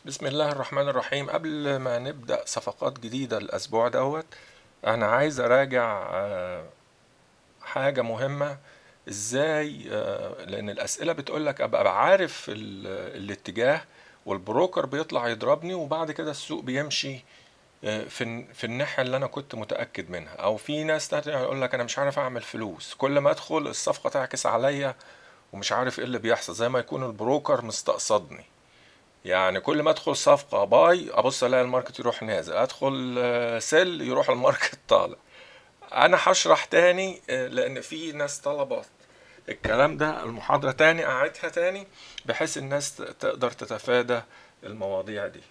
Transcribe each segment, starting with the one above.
بسم الله الرحمن الرحيم قبل ما نبدأ صفقات جديدة الأسبوع دوت أنا عايز أراجع آه، حاجة مهمة إزاي آه، لأن الأسئلة بتقولك أبقى عارف ال- الاتجاه والبروكر بيطلع يضربني وبعد كده السوق بيمشي آه، في الن- في الناحية اللي أنا كنت متأكد منها أو في ناس تانية يقول لك أنا مش عارف أعمل فلوس كل ما أدخل الصفقة تعكس عليا ومش عارف إيه اللي بيحصل زي ما يكون البروكر مستقصدني يعني كل ما ادخل صفقة باي ابص الاقي الماركت يروح نازل ادخل آه، سيل يروح الماركت طالع انا هشرح تاني آه، لان في ناس طلبت الكلام ده المحاضرة تاني اعيدها تاني بحيث الناس ت- تقدر تتفادى المواضيع دي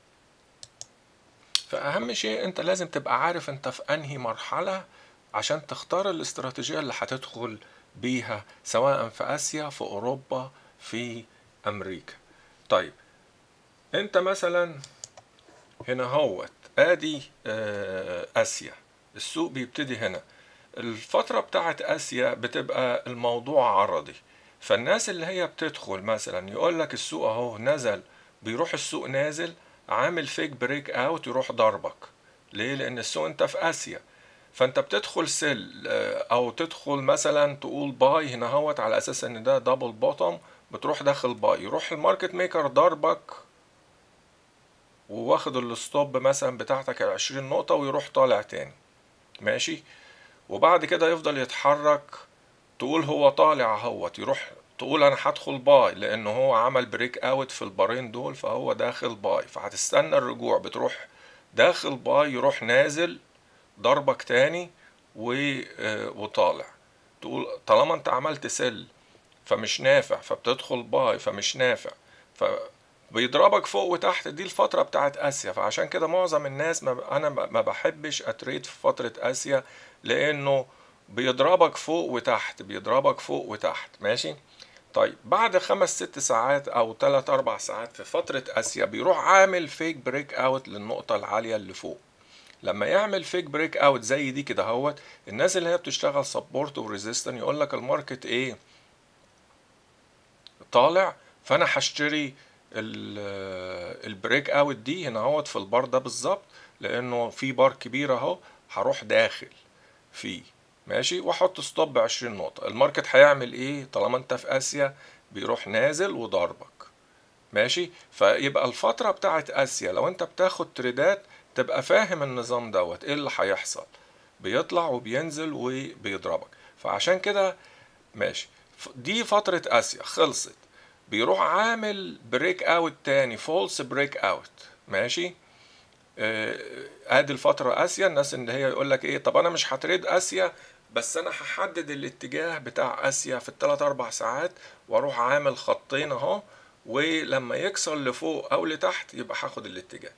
فاهم شيء انت لازم تبقى عارف انت في انهي مرحلة عشان تختار الاستراتيجية اللي هتدخل بيها سواء في اسيا في اوروبا في امريكا طيب انت مثلا هنا هوت ادي آه، اسيا السوق بيبتدي هنا الفترة بتاعت اسيا بتبقى الموضوع عرضي فالناس اللي هي بتدخل مثلا يقول لك السوق اهو نزل بيروح السوق نازل عامل فيك بريك اوت يروح ضربك ليه لان السوق انت في اسيا فانت بتدخل سيل آه، او تدخل مثلا تقول باي هنا هوت على اساس ان ده دبل بوتوم بتروح داخل باي يروح الماركت ميكر ضربك وواخد الستوب مثلا بتاعتك عشرين نقطة ويروح طالع تاني ماشي وبعد كده يفضل يتحرك تقول هو طالع اهوت يروح تقول انا هدخل باي لانه هو عمل بريك اوت في البارين دول فهو داخل باي فهتستنى الرجوع بتروح داخل باي يروح نازل ضربك تاني و... آه، وطالع تقول طالما انت عملت سل فمش نافع فبتدخل باي فمش نافع فبيضربك فوق وتحت دي الفترة بتاعت آسيا فعشان كده معظم الناس ما أنا ما بحبش أتريد في فترة آسيا لأنه بيضربك فوق وتحت بيضربك فوق وتحت ماشي طيب بعد خمس ست ساعات أو تلات أربع ساعات في فترة آسيا بيروح عامل فيك بريك أوت للنقطة العالية اللي فوق لما يعمل فيك بريك اوت زي دي كده اهوت الناس اللي هي بتشتغل سبورت وريزيستنت يقول لك الماركت ايه طالع فانا هشتري ال- البريك اوت دي هنا اهوت في البار ده بالظبط لانه في بار كبير اهو هروح داخل فيه ماشي واحط ستوب 20 نقطة الماركت هيعمل ايه طالما انت في اسيا بيروح نازل وضربك ماشي فيبقى الفترة بتاعت آسيا لو انت بتاخد تريدات تبقى فاهم النظام دوت ايه اللي هيحصل بيطلع وبينزل وبيضربك فعشان كده ماشي ف- دي فترة آسيا خلصت بيروح عامل بريك اوت تاني فولس بريك اوت ماشي آه، ادي الفترة اسيا الناس اللي هي يقول لك ايه طب انا مش هتريد اسيا بس انا هحدد الاتجاه بتاع اسيا في الثلاث اربع ساعات واروح عامل خطين اهو ولما يكسر لفوق او لتحت يبقى هاخد الاتجاه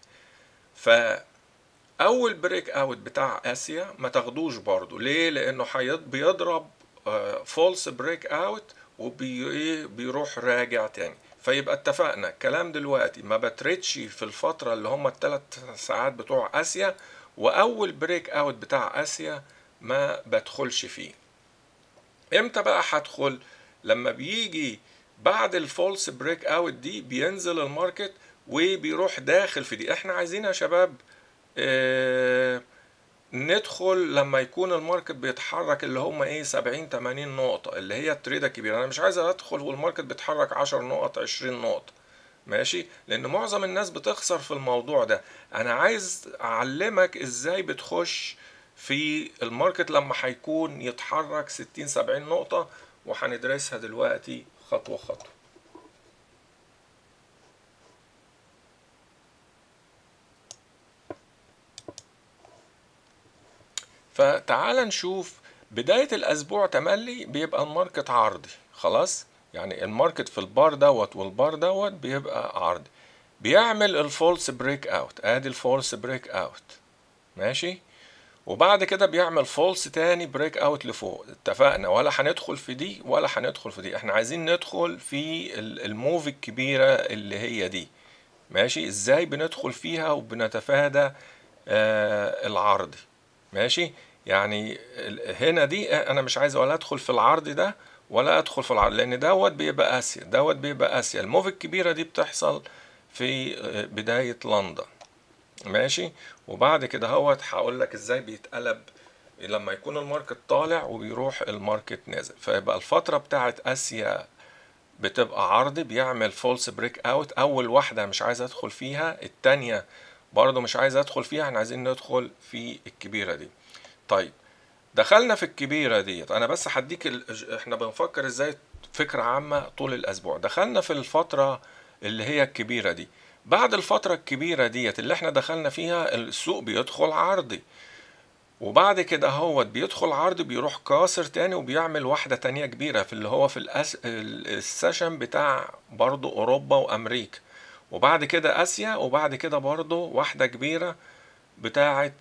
فاول بريك اوت بتاع اسيا ما تاخدوش برضو ليه لانه هيض- بيضرب فولس بريك اوت وبيروح راجع تاني فيبقى اتفقنا الكلام دلوقتي ما بتريدش في الفترة اللي هم الثلاث ساعات بتوع اسيا واول بريك اوت بتاع اسيا ما بدخلش فيه امتى بقى هدخل لما بيجي بعد الفولس بريك اوت دي بينزل الماركت وبيروح داخل في دي احنا عايزين يا شباب اه ندخل لما يكون الماركت بيتحرك اللي هم ايه 70 80 نقطة اللي هي التريدة الكبيرة انا مش عايز ادخل والماركت بيتحرك 10 نقط 20 نقطة ماشي لان معظم الناس بتخسر في الموضوع ده انا عايز اعلمك ازاي بتخش في الماركت لما هيكون يتحرك 60 70 نقطة وهندرسها دلوقتي خطوة خطوة فتعال نشوف بداية الأسبوع تملي بيبقى الماركت عرضي خلاص يعني الماركت في البار دوت والبار دوت بيبقى عرضي بيعمل الفولس بريك اوت ادي الفولس بريك اوت ماشي وبعد كده بيعمل فولس تاني بريك اوت لفوق اتفقنا ولا هندخل في دي ولا هندخل في دي احنا عايزين ندخل في ال- الموف الكبيرة اللي هي دي ماشي ازاي بندخل فيها وبنتفادى آه العرضي ماشي يعني ال- هنا دي انا مش عايز ولا ادخل في العرض ده ولا ادخل في العرض لان دوت بيبقى اسيا دوت بيبقى اسيا الموف الكبيرة دي بتحصل في بداية لندن ماشي وبعد كده هوت هقول لك ازاي بيتقلب لما يكون الماركت طالع وبيروح الماركت نازل فيبقى الفترة بتاعت اسيا بتبقى عرضي بيعمل فولس بريك اوت اول واحدة مش عايز ادخل فيها التانية برضه مش عايز ادخل فيها احنا عايزين ندخل في الكبيرة دي طيب دخلنا في الكبيرة ديت انا بس هديك ال... احنا بنفكر ازاي فكرة عامة طول الاسبوع دخلنا في الفترة اللي هي الكبيرة دي بعد الفترة الكبيرة ديت اللي احنا دخلنا فيها السوق بيدخل عرضي وبعد كده هو بيدخل عرض بيروح كاسر تاني وبيعمل واحدة تانية كبيرة في اللي هو في الأس... السيشن بتاع برضو أوروبا وأمريكا وبعد كده آسيا وبعد كده برضو واحدة كبيرة بتاعت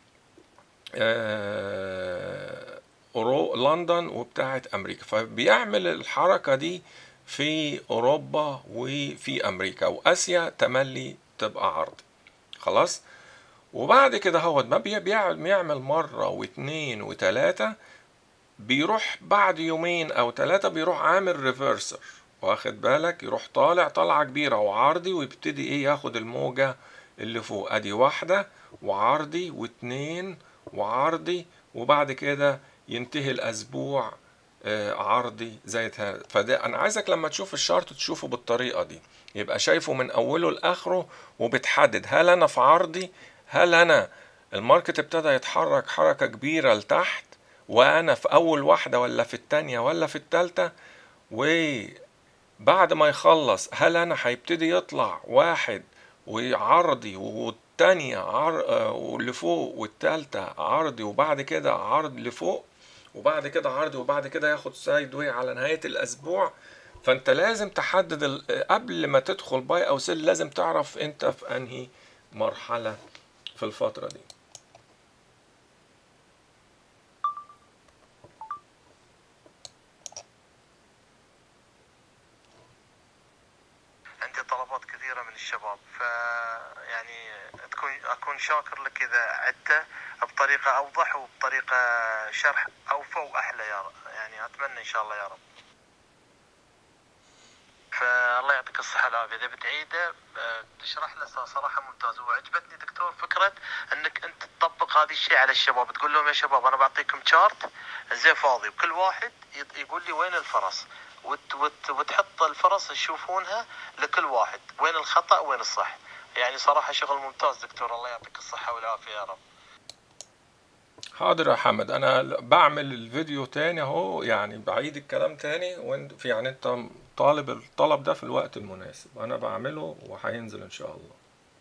آه... أورو... لندن وبتاعت أمريكا فبيعمل الحركة دي في أوروبا وفي أمريكا وآسيا تملي تبقى عرض خلاص وبعد كده هو ما بيعمل مرة واتنين وتلاتة بيروح بعد يومين أو تلاتة بيروح عامل ريفرسر واخد بالك يروح طالع طلعة كبيرة وعرضي ويبتدي ايه ياخد الموجة اللي فوق ادي واحدة وعرضي واتنين وعرضي وبعد كده ينتهي الاسبوع عرضي زي هذا فده انا عايزك لما تشوف الشارت تشوفه بالطريقه دي يبقى شايفه من اوله لاخره وبتحدد هل انا في عرضي هل انا الماركت ابتدى يتحرك حركه كبيره لتحت وانا في اول واحده ولا في التانية ولا في التالتة وبعد ما يخلص هل انا هيبتدي يطلع واحد وعرضي والتانية عر... واللي فوق والتالتة عرضي وبعد كده عرض لفوق وبعد كده عرضي وبعد كده ياخد سايد واي على نهاية الأسبوع فأنت لازم تحدد ال... قبل ما تدخل باي أو سيل لازم تعرف أنت في أنهي مرحلة في الفترة دي عندي طلبات كثيرة من الشباب ف يعني تكون أكون شاكر لك إذا عدته بطريقة أوضح وبطريقة شرح أوفى وأحلى يا رب يعني أتمنى إن شاء الله يا رب فالله يعطيك الصحة والعافية إذا بتعيده تشرح له صراحة ممتازة وعجبتني دكتور فكرة أنك أنت تطبق هذا الشيء على الشباب تقول لهم يا شباب أنا بعطيكم شارت زي فاضي وكل واحد يقول لي وين الفرس وت وت وتحط الفرص تشوفونها لكل واحد وين الخطأ وين الصح يعني صراحة شغل ممتاز دكتور الله يعطيك الصحة والعافية يا رب حاضر يا حمد انا بعمل الفيديو تاني اهو يعني بعيد الكلام تاني وانت يعني انت طالب الطلب ده في الوقت المناسب انا بعمله وهينزل ان شاء الله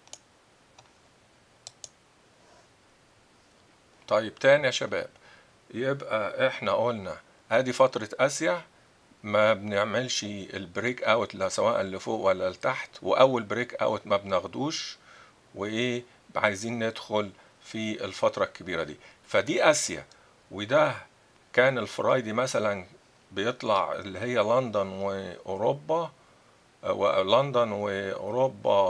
طيب تاني يا شباب يبقى احنا قلنا ادي فترة اسيا ما بنعملش البريك اوت لا سواء لفوق ولا لتحت واول بريك اوت ما بناخدوش وايه عايزين ندخل في الفترة الكبيرة دي فدي اسيا وده كان الفرايدي مثلا بيطلع اللي هي لندن واوروبا ولندن واوروبا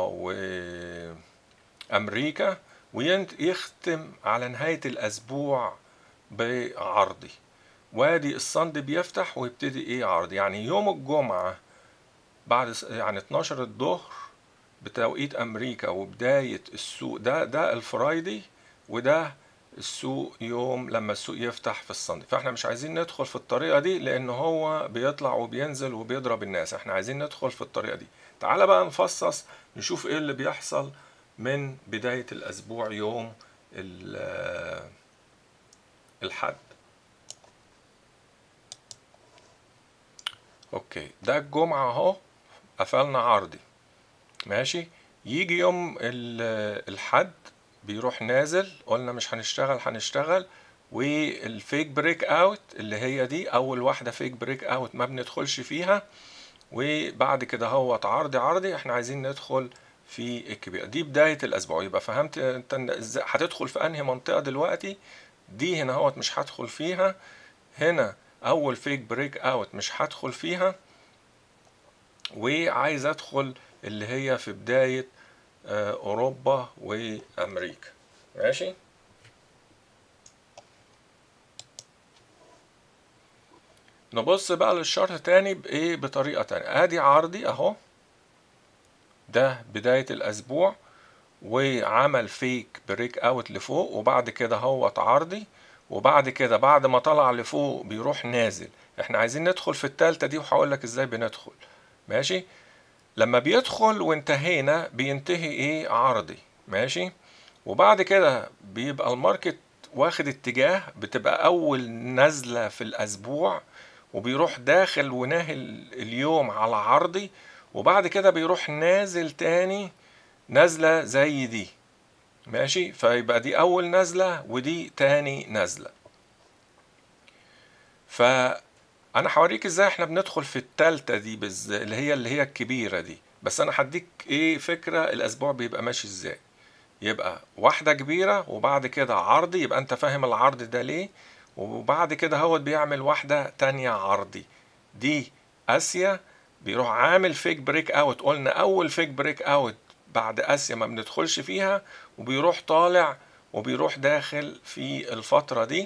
وامريكا ويختم على نهاية الاسبوع بعرضي وادي الصند بيفتح ويبتدي ايه عرض يعني يوم الجمعة بعد يعني 12 الظهر بتوقيت امريكا وبداية السوق ده ده الفرايدي وده السوق يوم لما السوق يفتح في الصندي فاحنا مش عايزين ندخل في الطريقة دي لان هو بيطلع وبينزل وبيضرب الناس احنا عايزين ندخل في الطريقة دي تعال بقى نفصص نشوف ايه اللي بيحصل من بداية الاسبوع يوم الحد اوكي ده الجمعة اهو قفلنا عرضي ماشي يجي يوم الحد بيروح نازل قلنا مش هنشتغل هنشتغل والفيك بريك اوت اللي هي دي اول واحدة فيك بريك اوت ما بندخلش فيها وبعد كده هو عرضي عرضي احنا عايزين ندخل في الكبيرة دي بداية الاسبوع يبقى فهمت انت ازاي هتدخل في انهي منطقة دلوقتي دي هنا اهوت مش هدخل فيها هنا اول فيك بريك اوت مش هدخل فيها وعايز ادخل اللي هي في بداية اوروبا وامريكا ماشي نبص بقى للشرط تاني بايه بطريقة تانية ادي عرضي اهو ده بداية الأسبوع وعمل فيك بريك اوت لفوق وبعد كده هو عرضي وبعد كده بعد ما طلع لفوق بيروح نازل احنا عايزين ندخل في التالتة دي وهقول لك ازاي بندخل ماشي لما بيدخل وانتهينا بينتهي ايه عرضي ماشي وبعد كده بيبقى الماركت واخد اتجاه بتبقى اول نزلة في الاسبوع وبيروح داخل وناهل اليوم على عرضي وبعد كده بيروح نازل تاني نزلة زي دي ماشي فيبقى دي أول نزلة ودي تاني نزلة فأنا هوريك ازاي احنا بندخل في التالتة دي بز... اللي هي اللي هي الكبيرة دي بس أنا هديك ايه فكرة الأسبوع بيبقى ماشي ازاي يبقى واحدة كبيرة وبعد كده عرضي يبقى انت فاهم العرض ده ليه وبعد كده هو بيعمل واحدة تانية عرضي دي آسيا بيروح عامل فيك بريك اوت قلنا اول فيك بريك اوت بعد اسيا ما بندخلش فيها وبيروح طالع وبيروح داخل في الفترة دي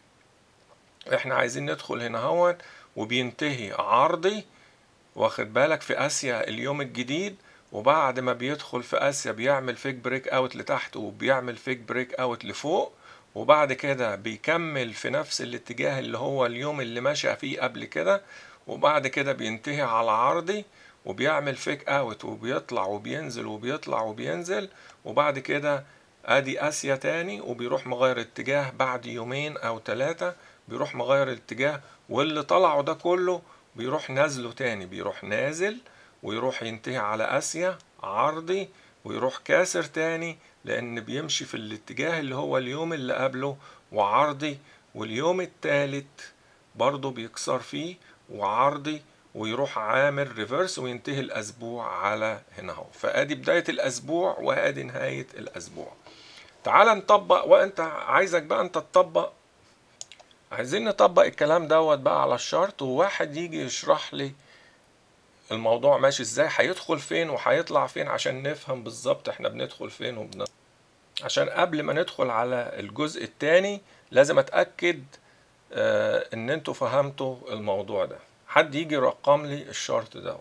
احنا عايزين ندخل هنا هون وبينتهي عرضي واخد بالك في اسيا اليوم الجديد وبعد ما بيدخل في اسيا بيعمل فيك بريك اوت لتحت وبيعمل فيك بريك اوت لفوق وبعد كده بيكمل في نفس الاتجاه اللي هو اليوم اللي ماشي فيه قبل كده وبعد كده بينتهي على عرضي وبيعمل فيك اوت وبيطلع وبينزل وبيطلع وبينزل وبعد كده ادي اسيا تاني وبيروح مغير اتجاه بعد يومين او ثلاثة بيروح مغير الاتجاه واللي طلعه ده كله بيروح نازله تاني بيروح نازل ويروح ينتهي على اسيا عرضي ويروح كاسر تاني لان بيمشي في الاتجاه اللي هو اليوم اللي قبله وعرضي واليوم التالت برضه بيكسر فيه وعرضي ويروح عامل ريفرس وينتهي الاسبوع على هنا اهو فادي بدايه الاسبوع وادي نهايه الاسبوع تعال نطبق وانت عايزك بقى انت تطبق عايزين نطبق الكلام دوت بقى على الشرط وواحد يجي يشرح لي الموضوع ماشي ازاي هيدخل فين وهيطلع فين عشان نفهم بالظبط احنا بندخل فين وبن... عشان قبل ما ندخل على الجزء التاني لازم اتاكد آه ان انتوا فهمتوا الموضوع ده حد يجي يرقم لي الشرط دوت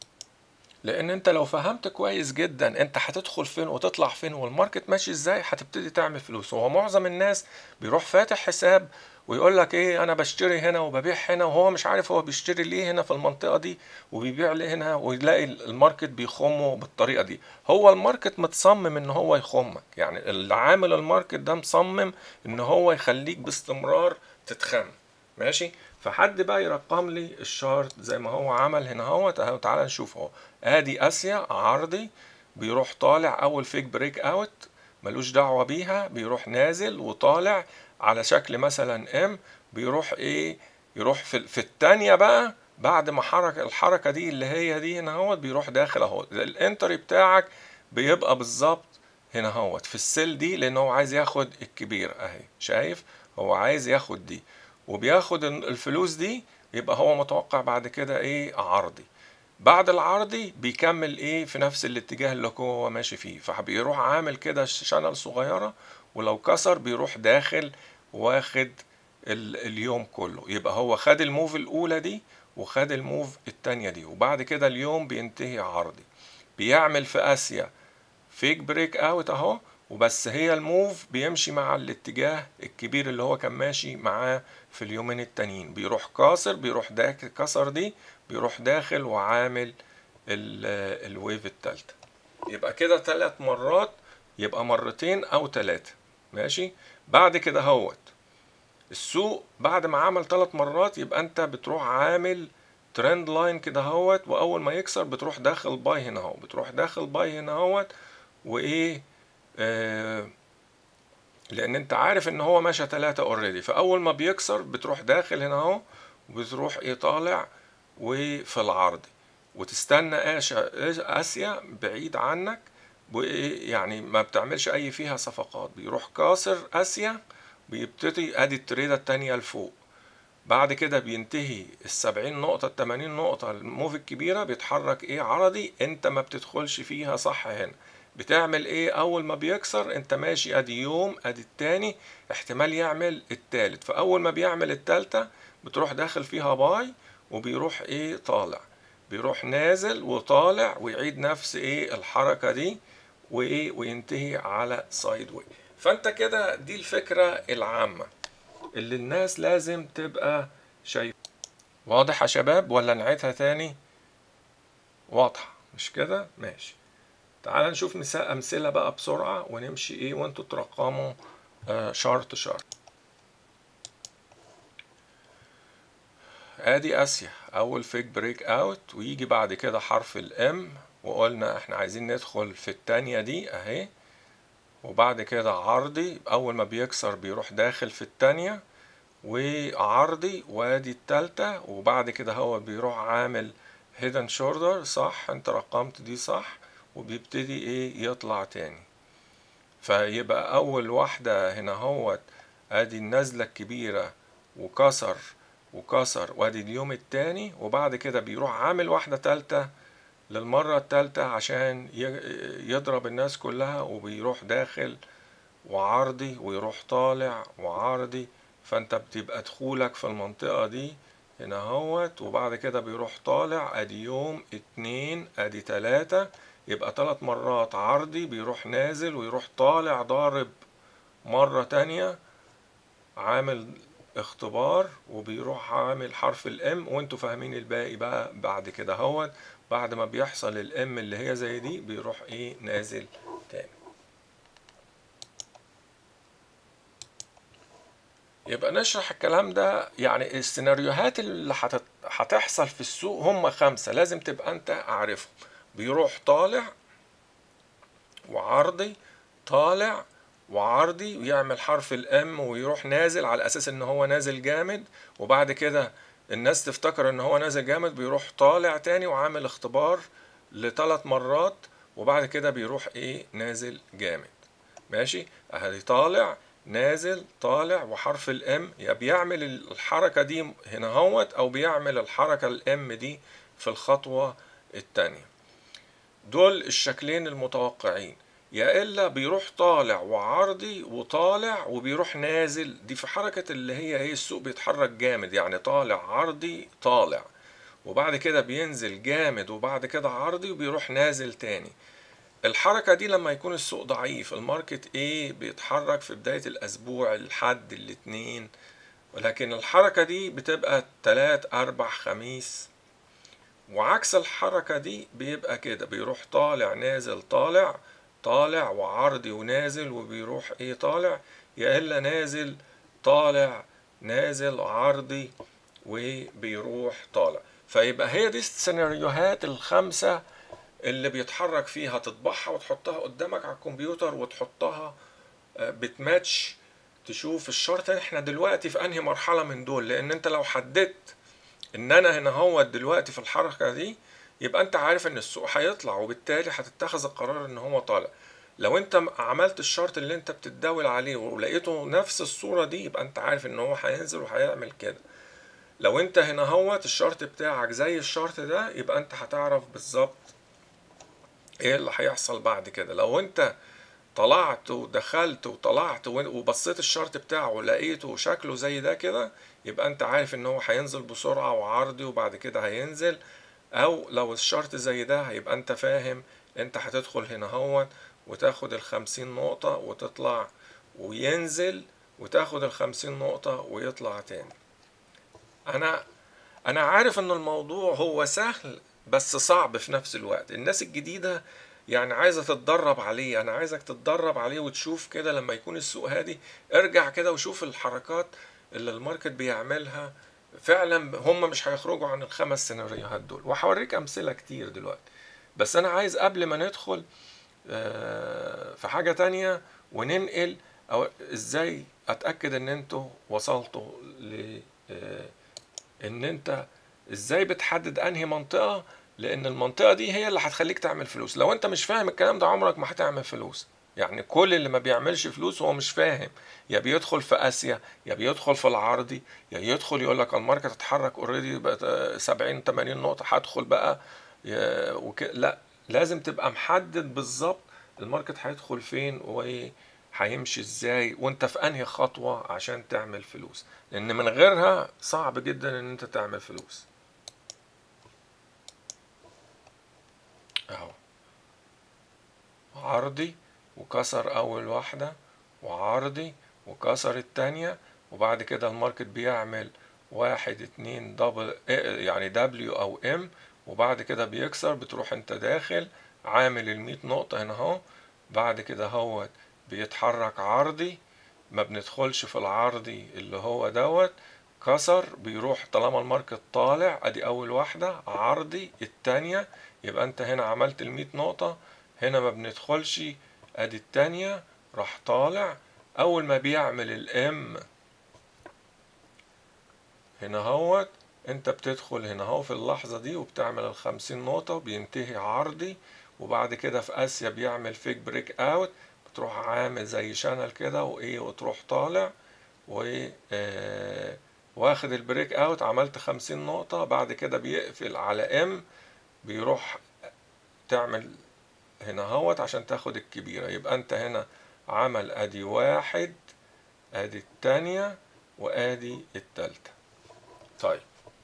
لان انت لو فهمت كويس جدا انت هتدخل فين وتطلع فين والماركت ماشي ازاي هتبتدي تعمل فلوس هو معظم الناس بيروح فاتح حساب ويقول لك ايه انا بشتري هنا وببيع هنا وهو مش عارف هو بيشتري ليه هنا في المنطقه دي وبيبيع ليه هنا ويلاقي الماركت بيخمه بالطريقه دي هو الماركت متصمم ان هو يخمك يعني اللي عامل الماركت ده مصمم ان هو يخليك باستمرار تتخم ماشي فحد بقى يرقم لي الشارت زي ما هو عمل هنا اهو تعالى نشوف اهو ادي اسيا عرضي بيروح طالع اول فيك بريك اوت ملوش دعوه بيها بيروح نازل وطالع على شكل مثلا ام بيروح ايه يروح في, في التانية بقى بعد ما حرك الحركة دي اللي هي دي هنا اهوت بيروح داخل اهو الانتري بتاعك بيبقى بالظبط هنا اهوت في السيل دي لان هو عايز ياخد الكبير اهي شايف هو عايز ياخد دي وبياخد الفلوس دي يبقى هو متوقع بعد كده ايه عرضي بعد العرضي بيكمل ايه في نفس الاتجاه اللي هو ماشي فيه فبيروح عامل كده شانل صغيرة ولو كسر بيروح داخل واخد اليوم كله يبقى هو خد الموف الاولى دي وخد الموف التانية دي وبعد كده اليوم بينتهي عرضي بيعمل في اسيا فيك بريك اوت اهو وبس هي الموف بيمشي مع الاتجاه الكبير اللي هو كان ماشي معاه في اليومين التانيين بيروح كاسر بيروح داخل كسر دي بيروح داخل وعامل الويف التالتة يبقى كده تلات مرات يبقى مرتين او تلاتة ماشي بعد كده هوت السوق بعد ما عمل تلات مرات يبقى انت بتروح عامل ترند لاين كده هوت واول ما يكسر بتروح داخل باي هنا اهو بتروح داخل باي هنا هوت وايه آه لان انت عارف ان هو ماشى تلاتة اوريدي فاول ما بيكسر بتروح داخل هنا اهو وبتروح ايه طالع وفي العرض وتستنى اسيا بعيد عنك يعني ما بتعملش اي فيها صفقات بيروح كاسر اسيا بيبتدي ادي التريدة التانية لفوق بعد كده بينتهي السبعين نقطة التمانين نقطة الموف الكبيرة بيتحرك ايه عرضي انت ما بتدخلش فيها صح هنا بتعمل ايه اول ما بيكسر انت ماشي ادي يوم ادي التاني احتمال يعمل التالت فاول ما بيعمل التالتة بتروح داخل فيها باي وبيروح ايه طالع بيروح نازل وطالع ويعيد نفس ايه الحركة دي وايه وينتهي على سايد واي فانت كده دي الفكرة العامة اللي الناس لازم تبقى شايف واضح يا شباب ولا نعيدها تاني واضحة مش كده ماشي تعال نشوف مثال أمثلة بقى بسرعة ونمشي إيه وأنتوا ترقموا آه شرط شرط ادي اسيا اول فيك بريك اوت ويجي بعد كده حرف الام وقلنا احنا عايزين ندخل في التانية دي اهي وبعد كده عرضي اول ما بيكسر بيروح داخل في التانية وعرضي وادي التالتة وبعد كده هو بيروح عامل هيدن شولدر صح انت رقمت دي صح وبيبتدي ايه يطلع تاني فيبقى اول واحدة هنا هوت ادي النزلة الكبيرة وكسر وكسر وادي اليوم التاني وبعد كده بيروح عامل واحدة تالتة للمرة التالتة عشان يضرب الناس كلها وبيروح داخل وعرضي ويروح طالع وعرضي فانت بتبقى دخولك في المنطقة دي هنا هوت وبعد كده بيروح طالع ادي يوم اتنين ادي تلاتة يبقى تلات مرات عرضي بيروح نازل ويروح طالع ضارب مرة تانية عامل اختبار وبيروح عامل حرف الام وانتوا فاهمين الباقي بقى بعد كده هوت بعد ما بيحصل الام اللي هي زي دي بيروح ايه نازل تاني يبقى نشرح الكلام ده يعني السيناريوهات اللي هتحصل في السوق هم خمسة لازم تبقى انت عارفهم بيروح طالع وعرضي طالع وعرضي ويعمل حرف الام ويروح نازل على اساس ان هو نازل جامد وبعد كده الناس تفتكر ان هو نازل جامد بيروح طالع تاني وعامل اختبار لثلاث مرات وبعد كده بيروح ايه نازل جامد ماشي اهدي طالع نازل طالع وحرف الام يا بيعمل الحركة دي هنا هوت او بيعمل الحركة الام دي في الخطوة التانية دول الشكلين المتوقعين يا الا بيروح طالع وعرضي وطالع وبيروح نازل دي في حركة اللي هي ايه السوق بيتحرك جامد يعني طالع عرضي طالع وبعد كده بينزل جامد وبعد كده عرضي وبيروح نازل تاني الحركة دي لما يكون السوق ضعيف الماركت ايه بيتحرك في بداية الاسبوع الحد الاتنين ولكن الحركة دي بتبقى تلات اربع خميس وعكس الحركة دي بيبقى كده بيروح طالع نازل طالع طالع وعرضي ونازل وبيروح ايه طالع يا الا نازل طالع نازل عرضي وبيروح طالع فيبقى هي دي السيناريوهات الخمسة اللي بيتحرك فيها تطبعها وتحطها قدامك على الكمبيوتر وتحطها بتماتش تشوف الشرط احنا دلوقتي في انهي مرحلة من دول لان انت لو حددت ان انا هنا هو دلوقتي في الحركة دي يبقى انت عارف ان السوق هيطلع وبالتالي هتتخذ القرار ان هو طالع لو انت عملت الشرط اللي انت بتتداول عليه ولقيته نفس الصورة دي يبقى انت عارف ان هو هينزل وهيعمل كده لو انت هنا هوت الشرط بتاعك زي الشرط ده يبقى انت هتعرف بالظبط ايه اللي هيحصل بعد كده لو انت طلعت ودخلت وطلعت وبصيت الشرط بتاعه ولقيته شكله زي ده كده يبقى انت عارف ان هو هينزل بسرعة وعرضي وبعد كده هينزل او لو الشرط زي ده هيبقى انت فاهم انت هتدخل هنا هون وتاخد الخمسين نقطة وتطلع وينزل وتاخد الخمسين نقطة ويطلع تاني انا انا عارف ان الموضوع هو سهل بس صعب في نفس الوقت الناس الجديدة يعني عايزة تتدرب عليه انا عايزك تتدرب عليه وتشوف كده لما يكون السوق هادي ارجع كده وشوف الحركات اللي الماركت بيعملها فعلا هم مش هيخرجوا عن الخمس سيناريوهات دول وهوريك امثله كتير دلوقتي بس انا عايز قبل ما ندخل في حاجه تانية وننقل او ازاي اتاكد ان انتوا وصلتوا ل ان انت ازاي بتحدد انهي منطقه لان المنطقه دي هي اللي هتخليك تعمل فلوس لو انت مش فاهم الكلام ده عمرك ما هتعمل فلوس يعني كل اللي ما بيعملش فلوس هو مش فاهم يا بيدخل في اسيا يا بيدخل في العرضي يا يدخل يقول لك الماركت اتحرك اوريدي بقت 70 80 نقطه هدخل بقى وك... لا لازم تبقى محدد بالظبط الماركت هيدخل فين وايه هيمشي ازاي وانت في انهي خطوه عشان تعمل فلوس لان من غيرها صعب جدا ان انت تعمل فلوس اهو عرضي وكسر اول واحدة وعرضي وكسر التانية وبعد كده الماركت بيعمل واحد اتنين دبل يعني دبليو او ام وبعد كده بيكسر بتروح انت داخل عامل المية نقطة هنا اهو بعد كده هو بيتحرك عرضي ما بندخلش في العرضي اللي هو دوت كسر بيروح طالما الماركت طالع ادي اول واحدة عرضي التانية يبقى انت هنا عملت المية نقطة هنا ما بندخلش ادي التانية راح طالع اول ما بيعمل الام هنا هوت انت بتدخل هنا هو في اللحظة دي وبتعمل الخمسين نقطة وبينتهي عرضي وبعد كده في اسيا بيعمل فيك بريك اوت بتروح عامل زي شانل كده وايه وتروح طالع و آه واخد البريك اوت عملت خمسين نقطة بعد كده بيقفل على ام بيروح تعمل هنا هوت عشان تاخد الكبيرة يبقى انت هنا عمل ادي واحد ادي التانية وادي التالتة طيب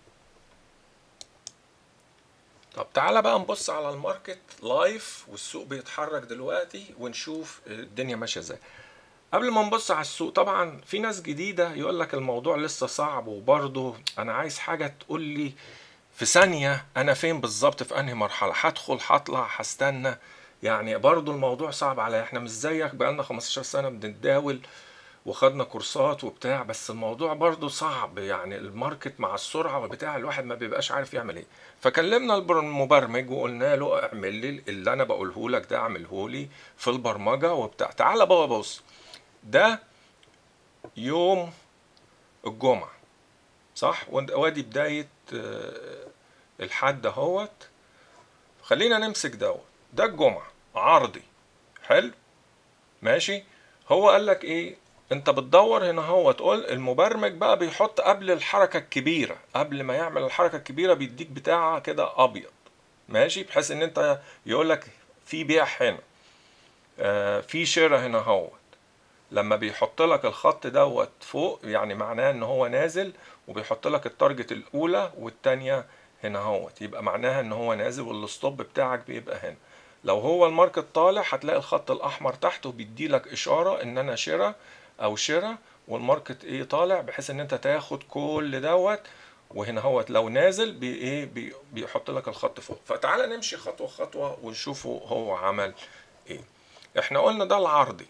طب تعالى بقى نبص على الماركت لايف والسوق بيتحرك دلوقتي ونشوف الدنيا ماشيه ازاي قبل ما نبص على السوق طبعا في ناس جديده يقول لك الموضوع لسه صعب وبرضه انا عايز حاجه تقول لي في ثانيه انا فين بالظبط في انهي مرحله هدخل هطلع هستنى يعني برضه الموضوع صعب عليا احنا مش زيك بقالنا 15 سنه بنتداول وخدنا كورسات وبتاع بس الموضوع برضه صعب يعني الماركت مع السرعه بتاع الواحد ما بيبقاش عارف يعمل ايه فكلمنا المبرمج وقلنا له اعمل لي اللي انا بقوله لك ده اعمله لي في البرمجه وبتاع تعالى بقى بص ده يوم الجمعه صح وادي بدايه الحد اهوت خلينا نمسك دوت ده الجمعه عرضي حلو ماشي هو قال لك ايه انت بتدور هنا هو تقول المبرمج بقى بيحط قبل الحركه الكبيره قبل ما يعمل الحركه الكبيره بيديك بتاعه كده ابيض ماشي بحيث ان انت يقول لك في بيع هنا آه في شراء هنا هو لما بيحط لك الخط دوت فوق يعني معناه ان هو نازل وبيحط لك التارجت الاولى والتانية هنا هوت يبقى معناها ان هو نازل والستوب بتاعك بيبقى هنا لو هو الماركت طالع هتلاقي الخط الاحمر تحته بيدي لك اشاره ان انا شراء او شراء والماركت ايه طالع بحيث ان انت تاخد كل دوت وهنا هو لو نازل بي ايه بي بيحط لك الخط فوق فتعالى نمشي خطوه خطوه ونشوفه هو عمل ايه احنا قلنا ده العرضي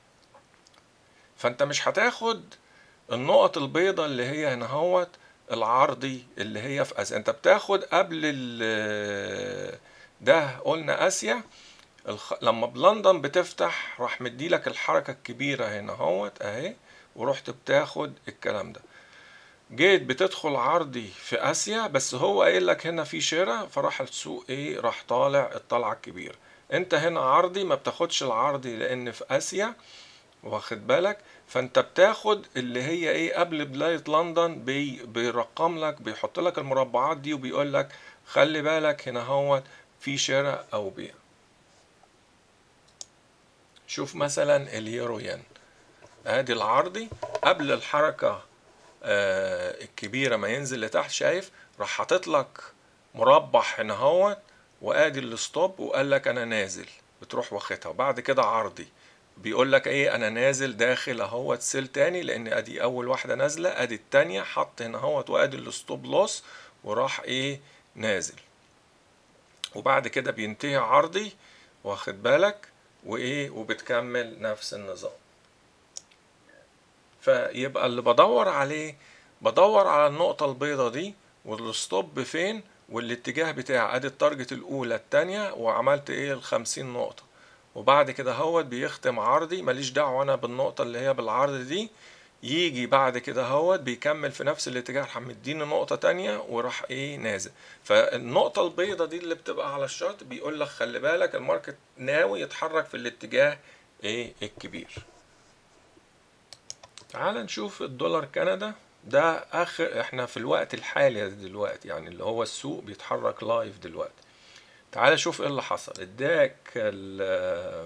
فانت مش هتاخد النقط البيضة اللي هي هنا هوت العرضي اللي هي في اسيا انت بتاخد قبل ال ده قلنا اسيا الخ... لما بلندن بتفتح راح مديلك الحركة الكبيرة هنا اهوت اهي ورحت بتاخد الكلام ده جيت بتدخل عرضي في اسيا بس هو قايل لك هنا في شراء فراح السوق ايه راح طالع الطلعة الكبيرة انت هنا عرضي ما بتاخدش العرضي لان في اسيا واخد بالك فانت بتاخد اللي هي ايه قبل بداية لندن بي بيرقم لك بيحط لك المربعات دي وبيقول لك خلي بالك هنا هو في شراء او بيع شوف مثلا اليورو ين ادي العرضي قبل الحركة آه الكبيرة ما ينزل لتحت شايف راح حاطط لك مربع هنا هو وادي الستوب وقال لك انا نازل بتروح واخدها وبعد كده عرضي بيقول لك ايه انا نازل داخل اهوت سيل تاني لان ادي اول واحده نازله ادي التانية حط هنا اهوت وادي الستوب لوس وراح ايه نازل وبعد كده بينتهي عرضي واخد بالك وايه وبتكمل نفس النظام فيبقى اللي بدور عليه بدور على النقطة البيضة دي والستوب فين والاتجاه بتاعي ادي التارجت الاولى التانية وعملت ايه الخمسين نقطة وبعد كده هوت بيختم عرضي ماليش دعوة أنا بالنقطة اللي هي بالعرض دي يجي بعد كده هوت بيكمل في نفس الاتجاه راح مديني نقطة تانية وراح ايه نازل فالنقطة البيضة دي اللي بتبقى على الشارت بيقول لك خلي بالك الماركت ناوي يتحرك في الاتجاه ايه الكبير تعال نشوف الدولار كندا ده اخر احنا في الوقت الحالي دلوقتي يعني اللي هو السوق بيتحرك لايف دلوقتي تعال شوف ايه اللي حصل اداك ال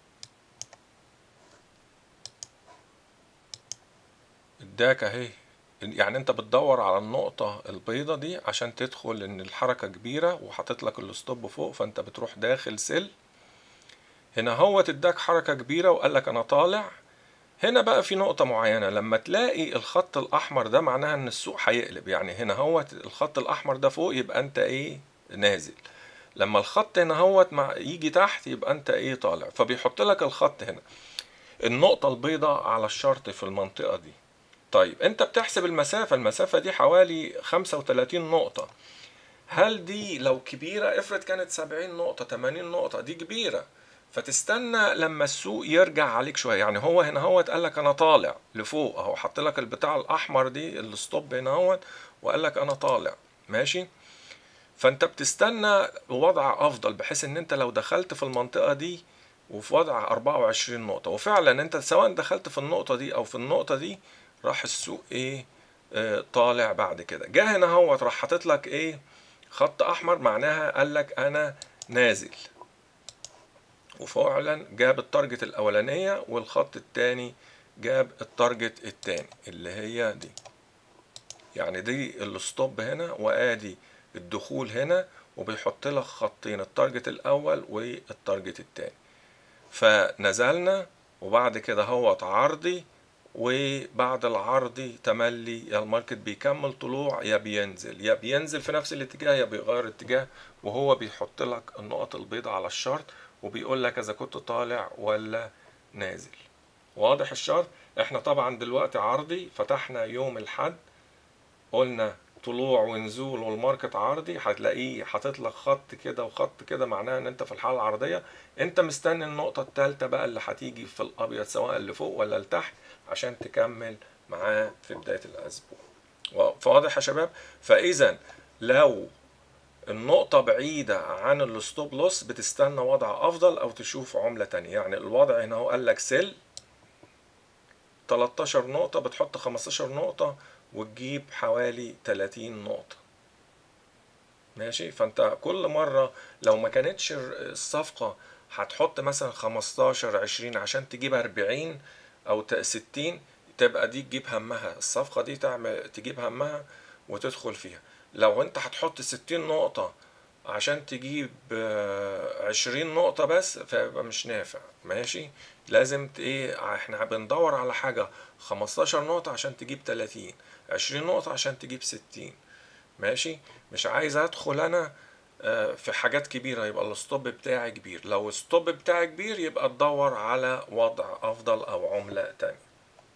اداك اهي يعني انت بتدور على النقطة البيضة دي عشان تدخل ان الحركة كبيرة وحاطط لك الستوب فوق فانت بتروح داخل سل هنا هو تداك حركة كبيرة وقال لك انا طالع هنا بقى في نقطة معينة لما تلاقي الخط الأحمر ده معناها إن السوق هيقلب يعني هنا هو الخط الأحمر ده فوق يبقى أنت إيه نازل لما الخط هنا هو مع يجي تحت يبقى أنت إيه طالع فبيحط لك الخط هنا النقطة البيضاء على الشرط في المنطقة دي طيب أنت بتحسب المسافة المسافة دي حوالي 35 نقطة هل دي لو كبيرة افرض كانت 70 نقطة 80 نقطة دي كبيرة فتستنى لما السوق يرجع عليك شويه يعني هو هنا هو قال لك انا طالع لفوق اهو حط لك البتاع الاحمر دي الستوب هنا هو وقال لك انا طالع ماشي فانت بتستنى وضع افضل بحيث ان انت لو دخلت في المنطقه دي وفي وضع 24 نقطه وفعلا انت سواء دخلت في النقطه دي او في النقطه دي راح السوق ايه آه طالع بعد كده جه هنا هو راح حاطط لك ايه خط احمر معناها قال لك انا نازل وفعلا جاب التارجت الأولانية والخط التاني جاب التارجت التاني اللي هي دي يعني دي الستوب هنا وادي الدخول هنا وبيحط لك خطين التارجت الأول والتارجت التاني فنزلنا وبعد كده هو عرضي وبعد العرضي تملي يا الماركت بيكمل طلوع يا بينزل يا بينزل في نفس الاتجاه يا بيغير اتجاه وهو بيحط لك النقط البيضاء على الشارت وبيقول لك اذا كنت طالع ولا نازل واضح الشرط احنا طبعا دلوقتي عرضي فتحنا يوم الحد قلنا طلوع ونزول والماركت عرضي هتلاقيه حاطط لك خط كده وخط كده معناها ان انت في الحاله العرضيه انت مستني النقطه الثالثه بقى اللي هتيجي في الابيض سواء اللي فوق ولا لتحت عشان تكمل معاه في بدايه الاسبوع واضح يا شباب فاذا لو النقطة بعيدة عن الستوب لوس بتستنى وضع أفضل أو تشوف عملة تانية يعني الوضع هنا هو قال لك سيل 13 نقطة بتحط 15 نقطة وتجيب حوالي 30 نقطة ماشي فانت كل مرة لو ما كانتش الصفقة هتحط مثلا 15 20 عشان تجيب 40 أو 60 تبقى دي تجيب همها الصفقة دي تعمل تجيب همها وتدخل فيها لو انت هتحط ستين نقطة عشان تجيب عشرين نقطة بس فيبقى مش نافع ماشي لازم ايه احنا بندور على حاجة خمستاشر نقطة عشان تجيب تلاتين عشرين نقطة عشان تجيب ستين ماشي مش عايز ادخل انا في حاجات كبيرة يبقى الستوب بتاعي كبير لو الستوب بتاعي كبير يبقى تدور على وضع افضل او عملة تانية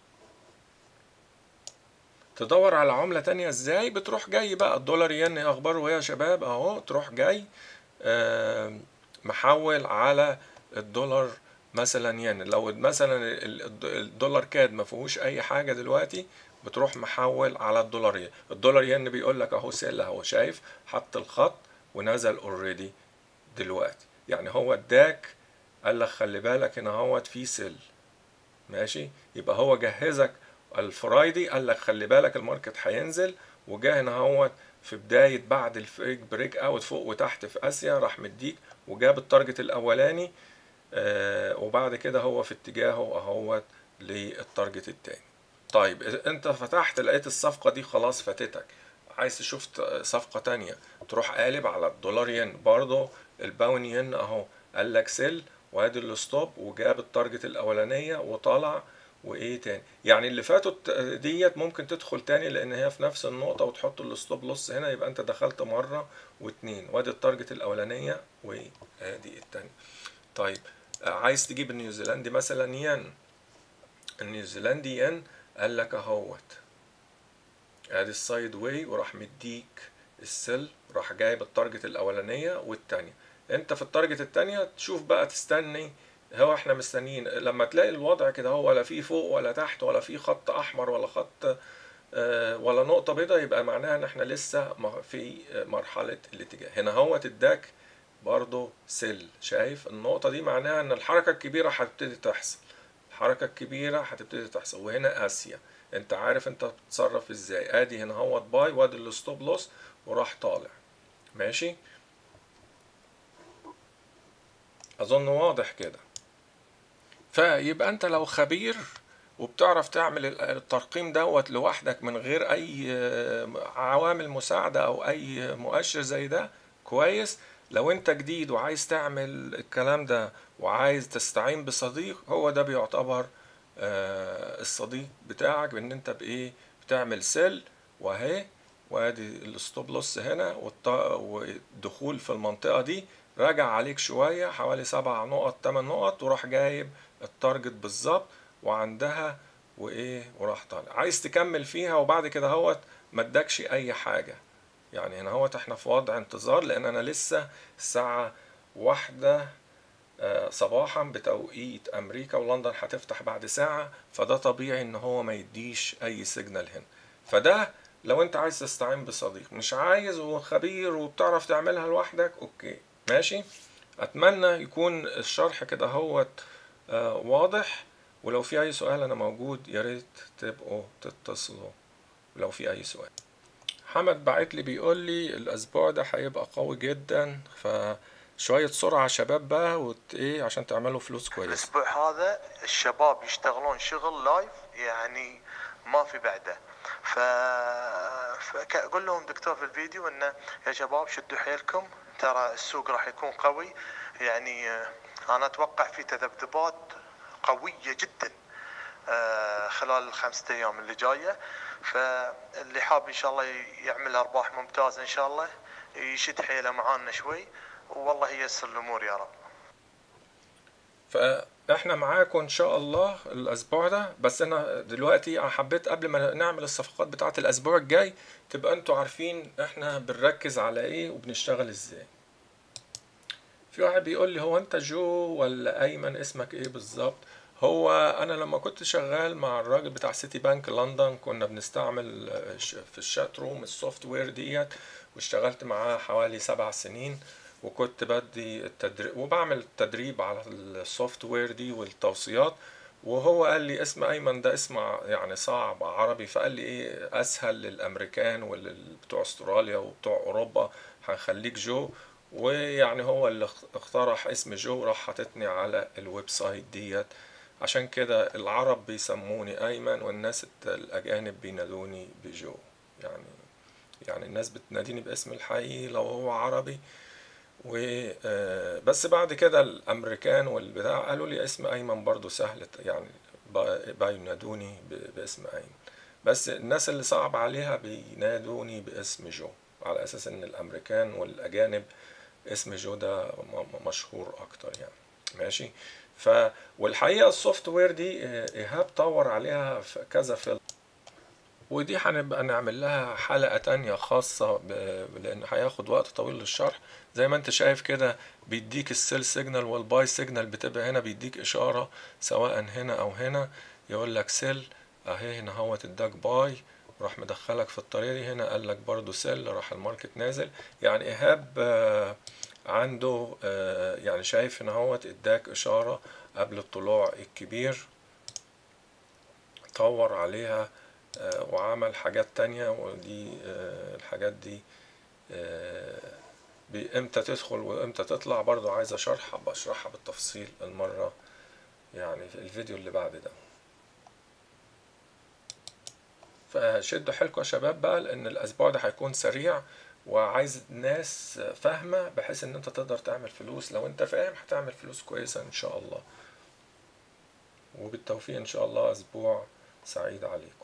تدور على عملة تانية ازاي بتروح جاي بقى الدولار ين اخباره ايه يا شباب اهو تروح جاي آه محول على الدولار مثلا ين لو مثلا الدولار كاد ما فيهوش اي حاجة دلوقتي بتروح محول على الدولار ين الدولار ين بيقول لك اهو سيل اهو شايف حط الخط ونزل اوريدي دلوقتي يعني هو اداك قال لك خلي بالك هنا اهوت في سيل ماشي يبقى هو جهزك الفرايدي قال لك خلي بالك الماركت هينزل وجاه هنا هو في بداية بعد الفريك بريك اوت فوق وتحت في اسيا راح مديك وجاب التارجت الاولاني آه وبعد كده هو في اتجاهه اهوت للتارجت التاني طيب انت فتحت لقيت الصفقة دي خلاص فاتتك عايز تشوف صفقة تانية تروح قالب على الدولار ين برضه الباون ين اهو قال لك سيل وادي الستوب وجاب التارجت الاولانية وطلع وايه تاني يعني اللي فاتوا ديت ممكن تدخل تاني لان هي في نفس النقطة وتحط الستوب لوس هنا يبقى انت دخلت مرة واتنين وادي التارجت الاولانية وادي التانية طيب عايز تجيب النيوزيلندي مثلا ين النيوزيلندي ين قال لك اهوت ادي السايد واي وراح مديك السل راح جايب التارجت الاولانية والتانية انت في التارجت التانية تشوف بقى تستني هو احنا مستنيين لما تلاقي الوضع كده هو ولا في فوق ولا تحت ولا في خط احمر ولا خط اه ولا نقطة بيضاء يبقى معناها ان احنا لسه في مرحلة الاتجاه هنا هو تداك برضو سل شايف النقطة دي معناها ان الحركة الكبيرة هتبتدي تحصل الحركة الكبيرة هتبتدي تحصل وهنا اسيا انت عارف انت بتتصرف ازاي ادي هنا هو باي وادي الستوب لوس وراح طالع ماشي اظن واضح كده فيبقى انت لو خبير وبتعرف تعمل ال- الترقيم دوت لوحدك من غير اي آه، عوامل مساعدة او اي مؤشر زي ده كويس لو انت جديد وعايز تعمل الكلام ده وعايز تستعين بصديق هو ده بيعتبر آه، الصديق بتاعك بان انت بايه بتعمل سيل واهي وادي الستوب لوس هنا والط- والدخول في المنطقة دي راجع عليك شوية حوالي سبع نقط تمن نقط وراح جايب التارجت بالظبط وعندها وايه وراح طالع عايز تكمل فيها وبعد كده هوت ما ادكش اي حاجة يعني هنا هوت احنا في وضع انتظار لان انا لسه الساعة واحدة آه، صباحا بتوقيت امريكا ولندن هتفتح بعد ساعة فده طبيعي ان هو ما يديش اي سيجنال هنا فده لو انت عايز تستعين بصديق مش عايز وخبير وبتعرف تعملها لوحدك اوكي ماشي اتمنى يكون الشرح كده هوت آه، واضح ولو في اي سؤال انا موجود يا ريت تبقوا تتصلوا لو في اي سؤال حمد بعت لي بيقول لي الاسبوع ده هيبقى قوي جدا فشوية سرعة شباب بقى وت ايه عشان تعملوا فلوس كويسة الاسبوع هذا الشباب يشتغلون شغل لايف يعني ما في بعده ف فاقول لهم دكتور في الفيديو انه يا شباب شدوا حيلكم ترى السوق راح يكون قوي يعني آه، انا اتوقع في تذبذبات قويه جدا آه، خلال الخمسة ايام اللي جايه فاللي حاب ان شاء الله يعمل ارباح ممتازه ان شاء الله يشد حيله معانا شوي والله ييسر الامور يا رب فاحنا معاكم ان شاء الله الاسبوع ده بس انا دلوقتي انا حبيت قبل ما نعمل الصفقات بتاعه الاسبوع الجاي تبقى انتوا عارفين احنا بنركز على ايه وبنشتغل ازاي في واحد بيقول لي هو انت جو ولا ايمن اسمك ايه بالظبط هو انا لما كنت شغال مع الراجل بتاع سيتي بانك لندن كنا بنستعمل آه، ش- في الشات روم السوفت وير ديت واشتغلت معاه حوالي سبع سنين وكنت بدي التدريب وبعمل تدريب على السوفت وير دي والتوصيات وهو قال لي اسم ايمن ده اسم ع- يعني صعب عربي فقال لي ايه اسهل للامريكان وبتوع استراليا وبتوع اوروبا هنخليك جو ويعني هو اللي اخ- اقترح اسم جو راح حاططني على الويب سايت ديت عشان كده العرب بيسموني ايمن والناس الت- الاجانب بينادوني بجو يعني يعني الناس بتناديني باسم الحقيقي لو هو عربي و آه، بس بعد كده الامريكان والبتاع قالوا لي اسم ايمن برضو سهل ت- يعني ب- بينادوني ب- باسم ايمن بس الناس اللي صعب عليها بينادوني باسم جو على اساس ان الامريكان والاجانب اسم جو ده م- م- مشهور اكتر يعني ماشي ف والحقيقه السوفت وير دي آه، ايهاب طور عليها في كذا فيلم ودي هنبقى نعمل لها حلقة تانية خاصة ب... لأن هياخد وقت طويل للشرح زي ما انت شايف كده بيديك السيل سيجنال والباي سيجنال بتبقى هنا بيديك إشارة سواء هنا أو هنا يقول لك سيل أهي هنا هو اداك باي راح مدخلك في الطريقة دي هنا قال لك برضو سيل راح الماركت نازل يعني إيهاب آه، عنده آه، يعني شايف هنا هو اداك إشارة قبل الطلوع الكبير طور عليها آه، وعمل حاجات تانية ودي آه، الحاجات دي آه، بإمتى تدخل وإمتى تطلع برضو عايزة شرح أبقى أشرحها بالتفصيل المرة يعني في الفيديو اللي بعد ده فشدوا حيلكم يا شباب بقى لأن الأسبوع ده هيكون سريع وعايز ناس فاهمة بحيث إن أنت تقدر تعمل فلوس لو أنت فاهم هتعمل فلوس كويسة إن شاء الله وبالتوفيق إن شاء الله أسبوع سعيد عليكم